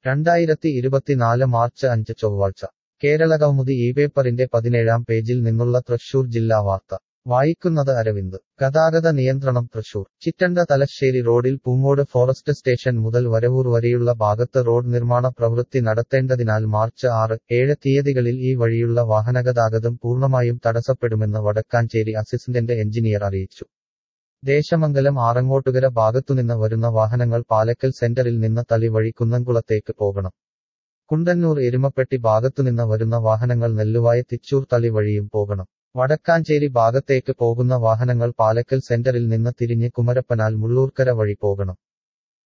രണ്ടായിരത്തി ഇരുപത്തിനാല് മാർച്ച് അഞ്ച് ചൊവ്വാഴ്ച കേരളകൗമുദി ഈ പേപ്പറിന്റെ പതിനേഴാം പേജിൽ നിന്നുള്ള തൃശൂർ ജില്ലാ വാർത്ത വായിക്കുന്നത് അരവിന്ദ് ഗതാഗത നിയന്ത്രണം തൃശൂർ ചിറ്റണ്ട തലശ്ശേരി റോഡിൽ പൂങ്ങോട് ഫോറസ്റ്റ് സ്റ്റേഷൻ മുതൽ വരവൂർ വരെയുള്ള ഭാഗത്ത് റോഡ് നിർമ്മാണ പ്രവൃത്തി നടത്തേണ്ടതിനാൽ മാർച്ച് ആറ് ഏഴ് തീയതികളിൽ ഈ വഴിയുള്ള വാഹനഗതാഗതം പൂർണ്ണമായും തടസ്സപ്പെടുമെന്ന് വടക്കാഞ്ചേരി അസിസ്റ്റന്റ് എഞ്ചിനീയർ അറിയിച്ചു ദേശമംഗലം ആറങ്ങോട്ടുകര ഭാഗത്തുനിന്ന് വരുന്ന വാഹനങ്ങൾ പാലക്കൽ സെന്ററിൽ നിന്ന് തളി വഴി കുന്നംകുളത്തേക്ക് പോകണം കുണ്ടന്നൂർ എരുമപ്പെട്ടി ഭാഗത്തുനിന്ന് വരുന്ന വാഹനങ്ങൾ നെല്ലുവായ തിച്ചൂർ തളി വഴിയും പോകണം വടക്കാഞ്ചേരി ഭാഗത്തേക്ക് പോകുന്ന വാഹനങ്ങൾ പാലക്കൽ സെന്ററിൽ നിന്ന് തിരിഞ്ഞ് കുമരപ്പനാൽ മുള്ളൂർക്കര വഴി പോകണം